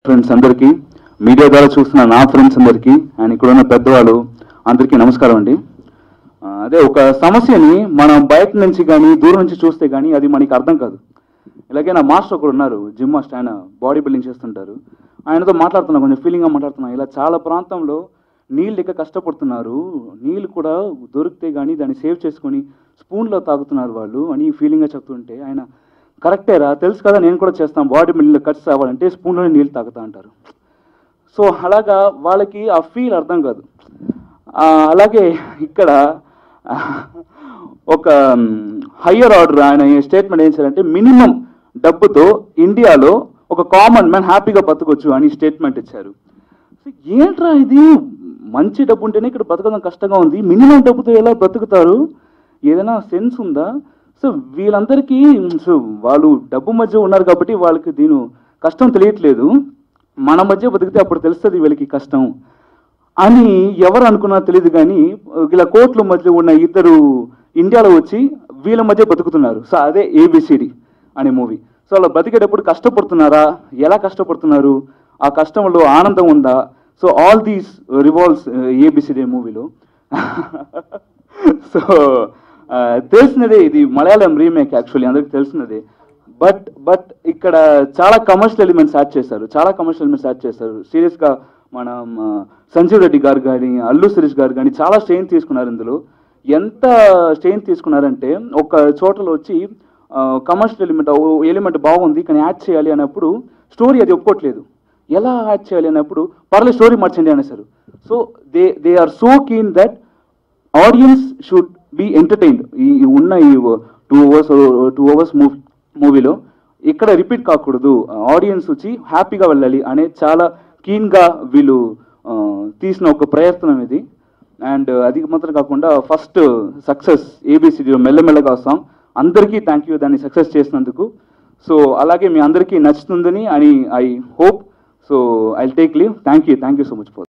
friends అందరికీ media ద్వారా చూస్తున్న నా ఫ్రెండ్స్ అందరికీ అండ్ ఇక్కడ ఉన్న పెద్దవాళ్ళు అందరికీ నమస్కారం అండి ఆ, అదే ఒక సమస్యని మనం బయట నుంచి కానీ దూరం నుంచి చూస్తే కానీ అది మనకి అర్థం కాదు ఇలాగే నా మాస్టర్ ఒకడు ఉన్నారు జిమ్ మాస్టర్ ఆయన బాడీ బిల్డింగ్ చేస్తుంటారు ఆయనతో మాట్లాడుతున్నా కొంచెం ఫీలింగ్గా మాట్లాడుతున్నా ఇలా చాలా ప్రాంతంలో నీళ్ళు ఇక కష్టపడుతున్నారు నీళ్ళు కూడా దొరికితే కానీ దాన్ని సేవ్ చేసుకొని స్పూన్లో తాగుతున్నారు వాళ్ళు అని ఫీలింగ్గా చెప్తుంటే ఆయన కరెక్టేరా తెలుసు కదా నేను కూడా చేస్తాను బాడీ బిల్డింగ్ కట్స్ అవ్వాలంటే స్పూన్లోనే నీళ్ళు తాగుతా అంటారు సో అలాగా వాళ్ళకి ఆ ఫీల్ అర్థం కాదు ఆ, అలాగే ఇక్కడ ఆ, ఒక హయ్యర్ ఆర్డర్ ఆయన స్టేట్మెంట్ ఏం చేశారంటే మినిమం డబ్బుతో ఇండియాలో ఒక కామన్ మ్యాన్ హ్యాపీగా బతకొచ్చు అని స్టేట్మెంట్ ఇచ్చారు సో ఏంట్రా ఇది మంచి డబ్బు ఉంటేనే ఇక్కడ బతకడం కష్టంగా ఉంది మినిమం డబ్బుతో ఎలా బ్రతుకుతారు ఏదైనా సెన్స్ ఉందా సో వీళ్ళందరికీ సో వాళ్ళు డబ్బు మధ్య ఉన్నారు కాబట్టి వాళ్ళకి దీని కష్టం తెలియట్లేదు మన మధ్య బతికితే అప్పుడు తెలుస్తుంది వీళ్ళకి కష్టం అని ఎవరు అనుకున్నా తెలియదు కానీ ఇలా కోట్ల మధ్య ఉన్న ఇద్దరు ఇండియాలో వచ్చి వీళ్ళ మధ్య బతుకుతున్నారు సో అదే ఏబిసిడి అనే మూవీ సో అలా బతికేటప్పుడు కష్టపడుతున్నారా ఎలా కష్టపడుతున్నారు ఆ కష్టంలో ఆనందం ఉందా so all these revolves ABCD మూవీలో సో తెలిసినదే ఇది మలయాళం రీమేక్ యాక్చువల్లీ అందరికి తెలిసినదే బట్ బట్ ఇక్కడ చాలా కమర్షియల్ ఎలిమెంట్స్ యాడ్ చేశారు చాలా కమర్షియల్ ఎలిమెంట్స్ యాడ్ చేశారు సీరియస్గా మనం ఆ, సంజీవ్ రెడ్డి గారు కానీ అల్లు శిరీష్ గారు కానీ చాలా స్ట్రెయిన్ తీసుకున్నారు ఇందులో ఎంత స్ట్రెయిన్ తీసుకున్నారంటే ఒక చోటలో వచ్చి కమర్షియల్ ఎలిమెంట్ ఎలిమెంట్ బాగుంది కానీ యాడ్ చేయాలి అన్నప్పుడు స్టోరీ అది ఒప్పుకోవట్లేదు ఎలా యాడ్ చేయాలి అన్నప్పుడు పర్లేదు స్టోరీ మార్చండి అనేసారు so they they are so keen that audience should be entertained ఈ ఈ ఉన్న ఈ two hours two hours movie మూవీలో ఇక్కడ రిపీట్ కాకూడదు ఆడియన్స్ వచ్చి హ్యాపీగా వెళ్ళాలి అనే చాలా కీన్గా వీళ్ళు ఆ, తీసిన ఒక ప్రయత్నం ఇది అండ్ అది మాత్రం కాకుండా ఫస్ట్ సక్సెస్ ఏబిసిడిలో మెల్లమెల్లగా వస్తాం అందరికీ థ్యాంక్ యూ దాన్ని సక్సెస్ చేసినందుకు సో అలాగే మీ అందరికీ నచ్చుతుందని అని I hope so I take leave thank you thank you so much for